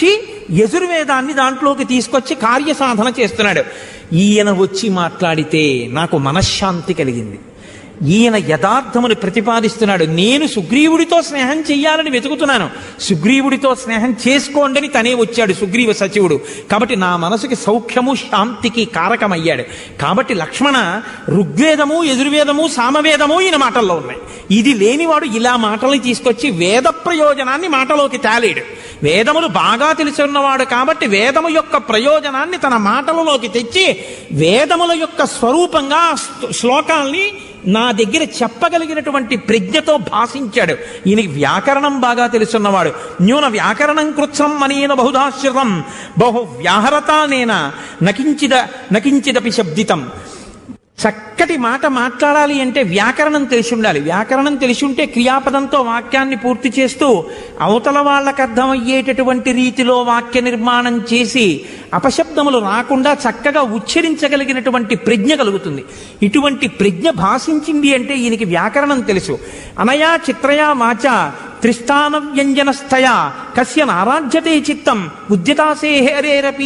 మార్చి యజుర్వేదాన్ని దాంట్లోకి తీసుకొచ్చి కార్యసాధన చేస్తున్నాడు ఈయన వచ్చి మాట్లాడితే నాకు మనశ్శాంతి కలిగింది ఈయన యథార్థమును ప్రతిపాదిస్తున్నాడు నేను సుగ్రీవుడితో స్నేహం చెయ్యాలని వెతుకుతున్నాను సుగ్రీవుడితో స్నేహం చేసుకోండని తనే వచ్చాడు సుగ్రీవ సచివుడు కాబట్టి నా మనసుకి సౌఖ్యము శాంతికి కారకమయ్యాడు కాబట్టి లక్ష్మణ ఋగ్వేదము యజుర్వేదము సామవేదము ఈయన మాటల్లో ఉన్నాయి ఇది లేనివాడు ఇలా మాటల్ని తీసుకొచ్చి వేద ప్రయోజనాన్ని మాటలోకి తేలేడు వేదములు బాగా తెలుసున్నవాడు కాబట్టి వేదము యొక్క ప్రయోజనాన్ని తన మాటలలోకి తెచ్చి వేదముల యొక్క స్వరూపంగా ఆ శ్లో- శ్లోకాల్ని నా దగ్గర చెప్పగలిగినటువంటి ప్రజ్ఞతో భాషించాడు ఈయనకి వ్యాకరణం బాగా తెలుసున్నవాడు న్యూన వ్యాకరణం కృత్సం అనేన బహుధాశ్రితం బహు వ్యాహరతానేన నకించిద నకించిదపి శబ్దితం చక్కటి మాట మాట్లాడాలి అంటే వ్యాకరణం తెలిసి ఉండాలి వ్యాకరణం తెలిసి ఉంటే క్రియాపదంతో వాక్యాన్ని పూర్తి చేస్తూ అవతల వాళ్ళకు అర్థమయ్యేటటువంటి రీతిలో వాక్య నిర్మాణం చేసి అపశబ్దములు రాకుండా చక్కగా ఉచ్చరించగలిగినటువంటి ప్రజ్ఞ కలుగుతుంది ఇటువంటి ప్రజ్ఞ భాషించింది అంటే ఈయనకి వ్యాకరణం తెలుసు అనయా చిత్రయా వాచ త్రిస్థాన వ్యంజనస్థయా కస్య నారాజ్యతే చిత్తం ఉద్యతాసే హరేరపి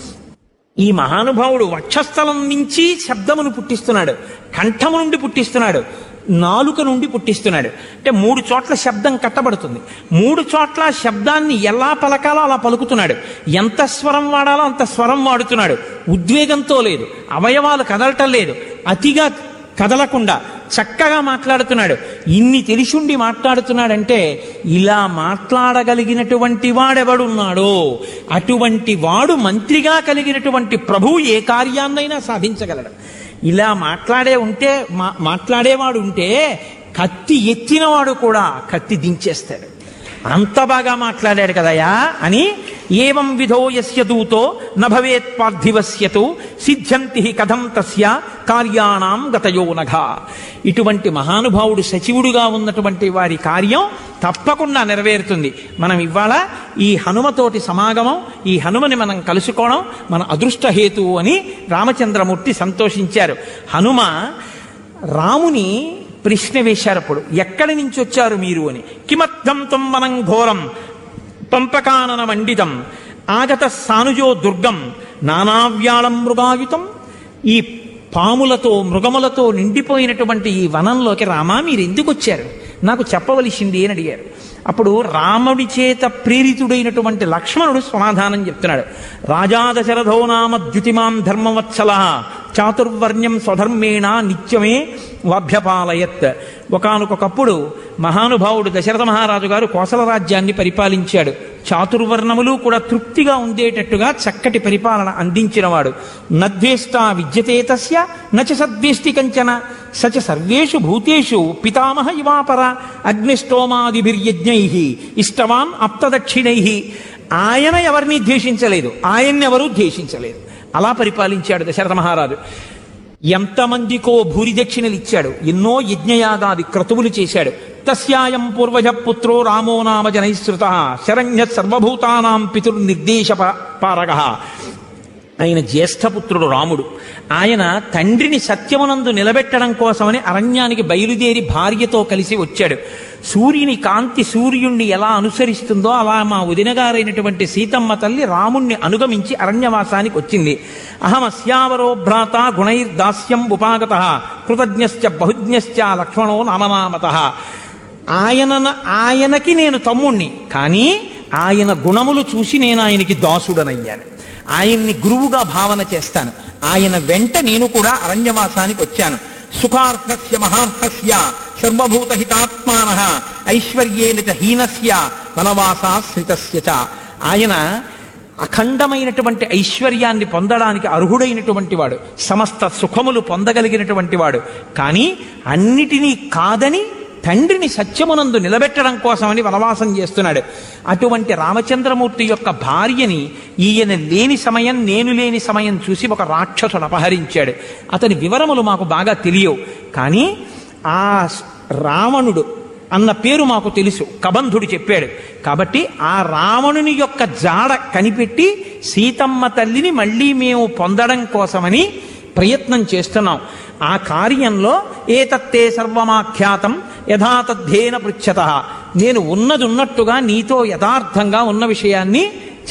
ఈ మహానుభావుడు వక్షస్థలం నుంచి శబ్దమును పుట్టిస్తున్నాడు కంఠము నుండి పుట్టిస్తున్నాడు నాలుక నుండి పుట్టిస్తున్నాడు అంటే మూడు చోట్ల శబ్దం కట్టబడుతుంది మూడు చోట్ల శబ్దాన్ని ఎలా పలకాలో అలా పలుకుతున్నాడు ఎంత స్వరం వాడాలో అంత స్వరం వాడుతున్నాడు ఉద్వేగంతో లేదు అవయవాలు కదలటం లేదు అతిగా కదలకుండా చక్కగా మాట్లాడుతున్నాడు ఇన్ని తెలిసుండి మాట్లాడుతున్నాడంటే ఇలా మాట్లాడగలిగినటువంటి వాడెవడున్నాడో అటువంటి వాడు మంత్రిగా కలిగినటువంటి ప్రభువు ఏ కార్యాన్నైనా సాధించగలడు ఇలా మాట్లాడే ఉంటే మా మాట్లాడేవాడు ఉంటే కత్తి ఎత్తినవాడు కూడా కత్తి దించేస్తాడు అంత బాగా మాట్లాడాడు కదయా అని ఏవం విధో యస్య దూతో నభవేత్ పార్థివస్యతు సిద్ధ్యంతి హి కథం తస్య కార్యాణం గతయో నఘ ఇటువంటి మహానుభావుడు సచివుడుగా ఉన్నటువంటి వారి కార్యం తప్పకుండా నెరవేరుతుంది మనం ఇవాళ ఈ హనుమతోటి సమాగమం ఈ హనుమని మనం కలుసుకోవడం మన అదృష్ట హేతువు అని రామచంద్రమూర్తి సంతోషించారు హనుమ రాముని ప్రశ్న వేశారు అప్పుడు ఎక్కడి నుంచి వచ్చారు మీరు అని కిమర్థం తం మనం ఘోరం పంపకానన మండితం ఆగత సానుజో దుర్గం నానావ్యాళం మృగాయుతం ఈ పాములతో మృగములతో నిండిపోయినటువంటి ఈ వనంలోకి రామా మీరు ఎందుకు వచ్చారు నాకు చెప్పవలసింది అని అడిగారు అప్పుడు రాముడి చేత ప్రేరితుడైనటువంటి లక్ష్మణుడు సమాధానం చెప్తున్నాడు రాజా దశరథో నామ ద్యుతిమాం ధర్మవత్సల చాతుర్వర్ణ్యం స్వధర్మేణ నిత్యమే వాభ్యపాలయత్ ఒకనకొకప్పుడు మహానుభావుడు దశరథ మహారాజు గారు కోసల రాజ్యాన్ని పరిపాలించాడు చాతుర్వర్ణములు కూడా తృప్తిగా ఉండేటట్టుగా చక్కటి పరిపాలన అందించినవాడు నద్వేష్ట విద్యతే తస్య నచ సద్వేష్టి కంచన సచ సర్వేషు భూతేషు పితామహ ఇవాపర అగ్నిష్టోమాదిభిర్యజ్ఞై ఇష్టవాన్ అప్తదక్షిణై ఆయన ఎవరిని ద్వేషించలేదు ఆయన్నెవరూ ద్వేషించలేదు అలా పరిపాలించాడు దశరథ మహారాజు ఎంతమందికో భూరి దక్షిణలు ఇచ్చాడు ఎన్నో యజ్ఞయాగాది క్రతువులు చేశాడు తస్యాయం పూర్వజ పుత్రో రామో నామ జనైశ్రుత శరణ్య సర్వభూతానాం పితుర్నిర్దేశ పారగ ఆయన జ్యేష్ఠపుత్రుడు రాముడు ఆయన తండ్రిని సత్యమునందు నిలబెట్టడం కోసమని అరణ్యానికి బయలుదేరి భార్యతో కలిసి వచ్చాడు సూర్యుని కాంతి సూర్యుణ్ణి ఎలా అనుసరిస్తుందో అలా మా వదినగారైనటువంటి సీతమ్మ తల్లి రాముణ్ణి అనుగమించి అరణ్యవాసానికి వచ్చింది అహమస్యావరో భ్రాత గుణైర్దాస్యం ఉపాగత కృతజ్ఞశ్చ బహుజ్ఞశ్చ లక్ష్మణో నామనామత ఆయన ఆయనకి నేను తమ్ముణ్ణి కానీ ఆయన గుణములు చూసి నేను ఆయనకి దాసుడనయ్యాను ఆయన్ని గురువుగా భావన చేస్తాను ఆయన వెంట నేను కూడా అరణ్యవాసానికి వచ్చాను సుఖార్థస్య మహార్థస్య సర్వభూత హితాత్మాన ఐశ్వర్యేన చ హీనస్య వనవాసాశ్రితస్య చ ఆయన అఖండమైనటువంటి ఐశ్వర్యాన్ని పొందడానికి అర్హుడైనటువంటి వాడు సమస్త సుఖములు పొందగలిగినటువంటి వాడు కానీ అన్నిటినీ కాదని తండ్రిని సత్యమునందు నిలబెట్టడం కోసమని వనవాసం చేస్తున్నాడు అటువంటి రామచంద్రమూర్తి యొక్క భార్యని ఈయన లేని సమయం నేను లేని సమయం చూసి ఒక రాక్షసుడు అపహరించాడు అతని వివరములు మాకు బాగా తెలియవు కానీ ఆ రావణుడు అన్న పేరు మాకు తెలుసు కబంధుడు చెప్పాడు కాబట్టి ఆ రావణుని యొక్క జాడ కనిపెట్టి సీతమ్మ తల్లిని మళ్ళీ మేము పొందడం కోసమని ప్రయత్నం చేస్తున్నాం ఆ కార్యంలో ఏతత్తే సర్వమాఖ్యాతం యథాతద్ధేన పృచ్ఛత నేను ఉన్నది ఉన్నట్టుగా నీతో యథార్థంగా ఉన్న విషయాన్ని